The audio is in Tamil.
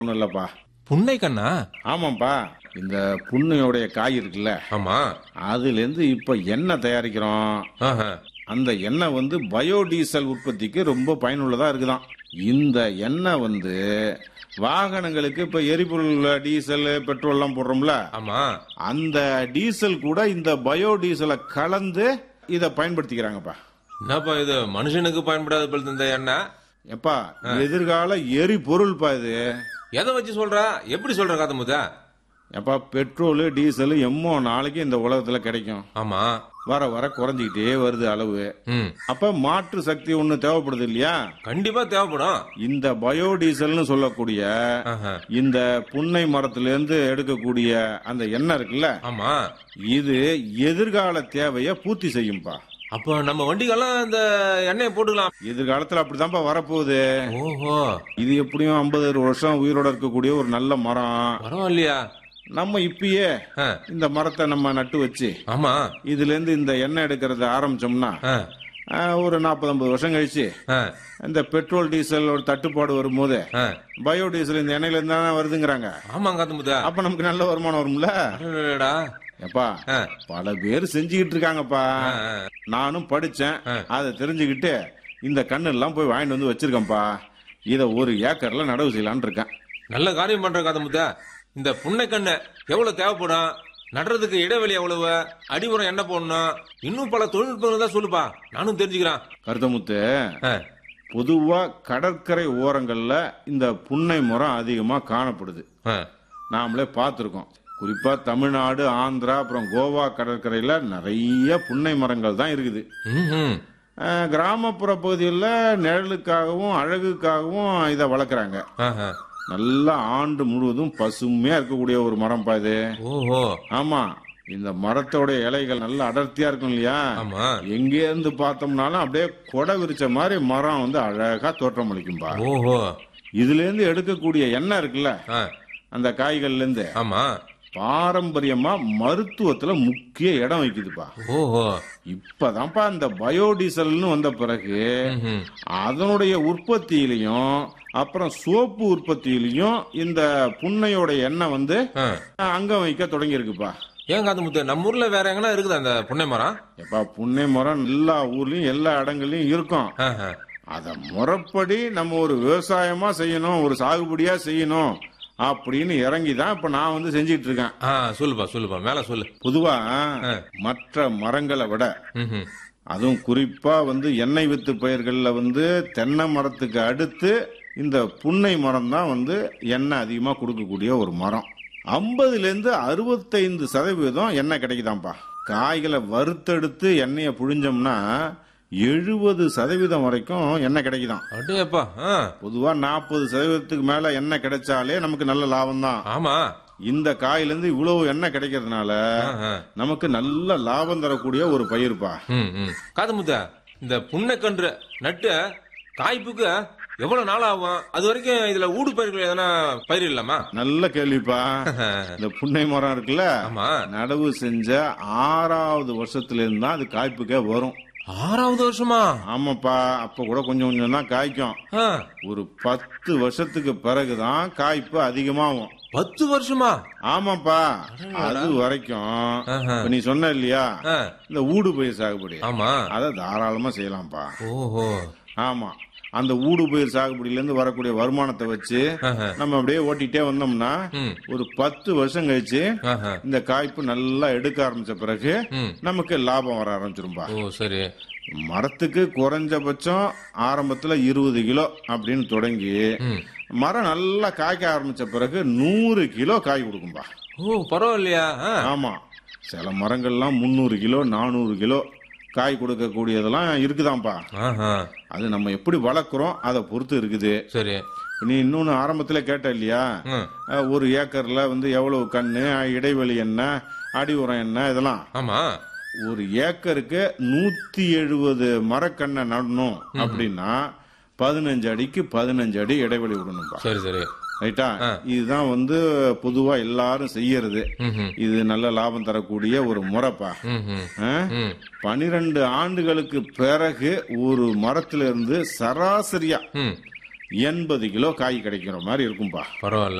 ஒன்றும் இல்லப்பா புன்னை கண்ணா ஆமாப்பா இந்த புண்ணையோடைய காய் இருக்குல்ல ஆமா அதுலேருந்து இப்போ எண்ணெய் தயாரிக்கிறோம் ஆஹா. அந்த எண்ணெய் வந்து பயோடீசல் உற்பத்திக்கு ரொம்ப பயனுள்ளதா இருக்குதாம் இந்த எண்ணெய் வந்து வாகனங்களுக்கு இப்ப எரிபொருள் டீசல் பெட்ரோல் எல்லாம் போடுறோம்ல ஆமா அந்த டீசல் கூட இந்த பயோடீசலை கலந்து இதை பயன்படுத்திக்கிறாங்கப்பா என்னப்பா இது மனுஷனுக்கு பயன்படாத போல இந்த எண்ணெய் எப்பா எதிர்கால எரிபொருள்ப்பா இது எதை வச்சு சொல்ற எப்படி சொல்ற காத்தமுத்த எப்பா பெட்ரோல் டீசல் எம்மோ நாளைக்கு இந்த உலகத்துல கிடைக்கும் ஆமா வர வர குறைஞ்சிக்கிட்டே வருது அளவு ம் அப்ப மாற்று சக்தி ஒண்ணு தேவைப்படுது இல்லையா கண்டிப்பா தேவைப்படும் இந்த பயோடீசல்னு சொல்லக்கூடிய ஆஹா. இந்த புன்னை மரத்திலிருந்து எடுக்கக்கூடிய அந்த எண்ணெய் இருக்குல்ல ஆமா இது எதிர்கால தேவையை பூர்த்தி செய்யும்பா அப்ப நம்ம வண்டிக்கெல்லாம் இந்த எண்ணெயை போட்டுக்கலாம் எதிர்காலத்துல அப்படித்தான்ப்பா வரப்போகுது ஓஹோ இது எப்படியும் ஐம்பது வருஷம் உயிரோட இருக்கக்கூடிய ஒரு நல்ல மரம் பரவாயில்லையா நம்ம இப்பயே ஆ, இந்த மரத்தை நம்ம நட்டு வச்சு ஆமா இதுல இருந்து இந்த எண்ணெய் எடுக்கிறத ஆரம்பிச்சோம்னா ஆ, ஆ, ஒரு நாற்பது ஐம்பது வருஷம் கழிச்சு ஆ, இந்த பெட்ரோல் டீசல் ஒரு தட்டுப்பாடு வரும்போது ஆ. பயோடீசல் இந்த எண்ணெயில இருந்து தானே வருதுங்கிறாங்க ஆமா காத்தமுத்த அப்ப நமக்கு நல்ல வருமானம் வரும்ல அடடடா. எப்பா ஆ, பல பேர் செஞ்சுக்கிட்டு இருக்காங்கப்பா ஆ, ஆ. நானும் படிச்சேன் ஆ. அதை தெரிஞ்சுக்கிட்டு இந்த கண்ணு எல்லாம் போய் வாங்கிட்டு வந்து வச்சிருக்கேன்ப்பா இத ஒரு ஏக்கர்ல நடவு செய்யலாம்னு இருக்கேன் நல்ல காரியம் பண்ற காத்தமுத்த இந்த புன்னை கண்ணு எவ்வளவு தேவைப்படும் நடுறதுக்கு இடைவெளி எவ்வளவு அடி உரம் என்ன போடணும் இன்னும் பல தொழில்நுட்பங்கள் தான் சொல்லுப்பா நானும் தெரிஞ்சுக்கிறேன் கருத்தமுத்து ஆ, பொதுவா கடற்கரை ஓரங்கள்ல இந்த புன்னை மரம் அதிகமா காணப்படுது ஆ. நாமளே பார்த்துருக்கோம் குறிப்பா தமிழ்நாடு ஆந்திரா அப்புறம் கோவா கடற்கரையில நிறைய புன்னை மரங்கள் தான் இருக்குது ம்ஹும். அஹ், கிராமப்புற பகுதிகளில் நிழலுக்காகவும் அழகுக்காகவும் இதை வளர்க்குறாங்க ஆஹா. நல்லா ஆண்டு முழுவதும் பசுமையா இருக்கக்கூடிய ஒரு மரம்ப்பா இது ஓஹோ ஆமா இந்த மரத்தோட இலைகள் நல்லா அடர்த்தியா இருக்கும் இல்லையா ஆமா எங்கே இருந்து பார்த்தோம்னாலும் அப்படியே கொடை விரிச்ச மாதிரி மரம் வந்து அழகா தோற்றம் அளிக்கும்பா ஓஹோ இதுல இருந்து எடுக்கக்கூடிய எண்ணெய் இருக்குல்ல ஆ, அந்த காய்கள்ல இருந்து ஆமா பாரம்பரியமா மருத்துவத்துல முக்கிய இடம் வைக்குதுப்பா ஓஹோ இப்பதான்ப்பா இந்த பயோடீசல்னு வந்த பிறகு ம்ஹும். அதனுடைய உற்பத்தியிலையும் அப்புறம் சோப்பு உற்பத்தியிலையும் இந்த புன்னையோட எண்ணெய் வந்து ஆ. அங்கம் வைக்க தொடங்கி இருக்குப்பா ஏன் காத்தமுத்து நம்ம ஊர்ல வேற எங்கன்னா இருக்குதா அந்த புன்னை மரம் எப்பா புன்னை மரம் எல்லா ஊர்லயும் எல்லா இடங்கள்லயும் இருக்கும் ஆஹா. அத முறைப்படி நம்ம ஒரு விவசாயமா செய்யணும் ஒரு சாகுபடியா செய்யணும் அப்படின்னு இறங்கி தான் இப்ப நான் வந்து செஞ்சிட்டு இருக்கேன் ஆ சொல்லுப்பா சொல்லுப்பா மேல சொல்லு பொதுவா மற்ற மரங்களை விட ம்ஹும். அதுவும் குறிப்பா வந்து எண்ணெய் வித்து பயிர்கள்ல வந்து தென்னை மரத்துக்கு அடுத்து இந்த புன்னை மரம் தான் வந்து எண்ணெய் அதிகமா கொடுக்கக்கூடிய ஒரு மரம் ஐம்பதுல இருந்து அறுபத்தைந்து சதவீதம் எண்ணெய் கிடைக்குதாம்ப்பா காய்களை வறுத்தெடுத்து எண்ணெயை புழிஞ்சோம்னா எழுபது சதவீதம் வரைக்கும் எண்ணெய் கிடைக்குதாம் அடேப்பா ஆ. பொதுவா நாற்பது சதவீதத்துக்கு மேல எண்ணெய் கிடைச்சாலே நமக்கு நல்ல லாபம் தான் ஆமா இந்த காயிலிருந்து இவ்வளவு எண்ணெய் கிடைக்கிறதுனால ஆஹா. நமக்கு நல்ல லாபம் தரக்கூடிய ஒரு பயிர்ப்பா ம், ம். காத்தமுத்த இந்த புன்னை கன்று நட்டு காய்ப்புக்கு எவ்வளவு நாள் ஆகும் அது வரைக்கும் இதுல ஊடு பயிர்கள் எதனா பயிர் இல்லாமா நல்ல கேள்விப்பா இந்த புன்னை மரம் இருக்குல்ல ஆமா நடவு செஞ்ச ஆறாவது வருஷத்துல இருந்து தான் அது காய்ப்புக்கே வரும் ஆறாவது வருஷமா ஆமாப்பா அப்ப கூட கொஞ்சம் கொஞ்சம் தான் காய்க்கும் ஆ, ஒரு பத்து வருஷத்துக்கு பிறகுதான் காய்ப்பு அதிகமாகும் பத்து வருஷமா ஆமாப்பா அது வரைக்கும் ஆஹா. இப்ப நீ சொன்ன இல்லையா ஆ, இந்த ஊடு பயிர் சாகுபடி ஆமா அதை தாராளமா செய்யலாம்ப்பா ஓஹோ ஆமா அந்த ஊடு பயிர் சாகுபடியில இருந்து வரக்கூடிய வருமானத்தை வச்சு ஆஹா. நம்ம அப்படியே ஓட்டிட்டே வந்தோம்னா ம். ஒரு பத்து வருஷம் கழிச்சு ஆஹா. இந்த காய்ப்பு நல்லா எடுக்க ஆரம்பிச்ச பிறகு ம். நமக்கு லாபம் வர ஆரம்பிச்சிரும்பா ஓ சரி மரத்துக்கு குறைஞ்சபட்சம் ஆரம்பத்துல இருபது கிலோ அப்படின்னு தொடங்கி ம். மரம் நல்லா காய்க்க ஆரம்பிச்ச பிறகு நூறு கிலோ காய் கொடுக்கும்பா ஓ பரவாயில்லையா ஆ, ஆமா சில மரங்கள்லாம் முந்நூறு கிலோ நானூறு கிலோ காய் கொடுக்கக்கூடியதெல்லாம் இருக்குதாம்ப்பா ஆஹா. அது நம்ம எப்படி வளர்க்குறோம் அதை பொறுத்து இருக்குது சரி நீ இன்னொன்னு ஆரம்பத்துல கேட்ட இல்லையா ம். அஹ், ஒரு ஏக்கர்ல வந்து எவ்வளவு கண்ணு இடைவெளி என்ன அடி உரம் என்ன இதெல்லாம் ஆமா ஒரு ஏக்கருக்கு நூத்தி எழுபது மரக்கண்ணை நடணும் அப்படின்னா பதினஞ்சு அடிக்கு பதினஞ்சு அடி இடைவெளி விடணும்பா சரி சரி ரைட்டா இதுதான் வந்து பொதுவா எல்லாரும் செய்யறது ம்ஹும். இது நல்ல லாபம் தரக்கூடிய ஒரு முறைப்பா ம்ஹும். ஆ? ம். பனிரெண்டு ஆண்டுகளுக்கு பிறகு ஒரு மரத்துல இருந்து சராசரியா ம். எண்பது கிலோ காய் கிடைக்கிற மாதிரி இருக்கும்பா பரவாயில்ல